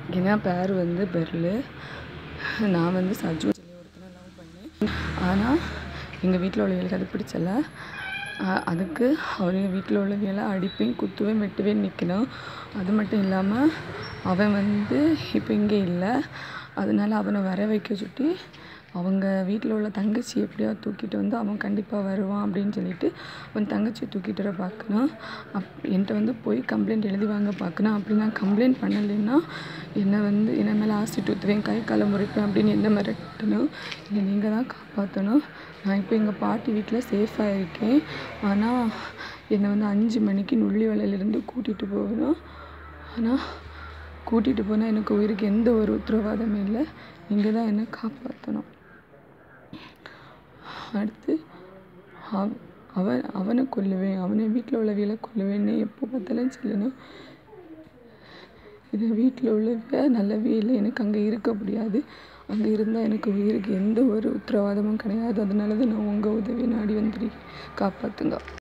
என் பேர் வந்து பெர்லு நான் வந்து சஜ்ஜு சொல்லி ஒருத்தனை லவ் பண்ணேன் ஆனால் எங்கள் வீட்டில் உள்ளவங்களுக்கு அது பிடிச்சல அ- அதுக்கு அவனுங்க வீட்டில் உள்ளவங்களை அடிப்பேன் குத்துவேன் வெட்டுவேன் நிற்கணும் அது மட்டும் இல்லாமல் அவன் வந்து இப்போ இங்கே இல்லை அதனால அவனை வர வைக்க சுட்டி அவங்க வீட்டில் உள்ள தங்கச்சி எப்படியாவது தூக்கிட்டு வந்து அவன் கண்டிப்பாக வருவான் அப்படின்னு சொல்லிட்டு அவன் தங்கச்சியை தூக்கிட்டு வர பார்க்கணும் அப் என்கிட்ட வந்து போய் கம்ப்ளைண்ட் எழுதி வாங்க பார்க்கணும் அப்படி நான் கம்ப்ளைண்ட் பண்ணலைன்னா என்னை வந்து என்னை மேலே ஆசிட் ஊற்றுவேன் கை காலை முறிப்பேன் அப்படின்னு என்ன மிரட்டணும் என்னை நீங்கள் தான் காப்பாற்றணும் நான் இப்போ எங்கள் பாட்டி வீட்டில் சேஃபாக இருக்கேன் ஆனால் என்னை வந்து அஞ்சு மணிக்கு நுள்ளி வலையிலேருந்து கூட்டிகிட்டு போகணும் ஆனால் கூட்டிகிட்டு போனால் எனக்கு உயிருக்கு எந்த ஒரு உத்தரவாதமும் இல்லை நீங்கள் தான் என்னை காப்பாற்றணும் அடுத்து அவ அவன் அவனை கொல்லுவேன் அவனை வீட்டில் உள்ளவியலை கொல்லுவேன்னு எப்போ பார்த்தாலும் சொல்லணும் இது வீட்டில் உள்ளவ நல்லவே இல்லை எனக்கு அங்கே இருக்க முடியாது அங்கே இருந்தால் எனக்கு உயிருக்கு எந்த ஒரு உத்தரவாதமும் கிடையாது அதனால தான் நான் உங்கள் உதவி நாடி வந்திருக்கேன் காப்பாற்றுங்க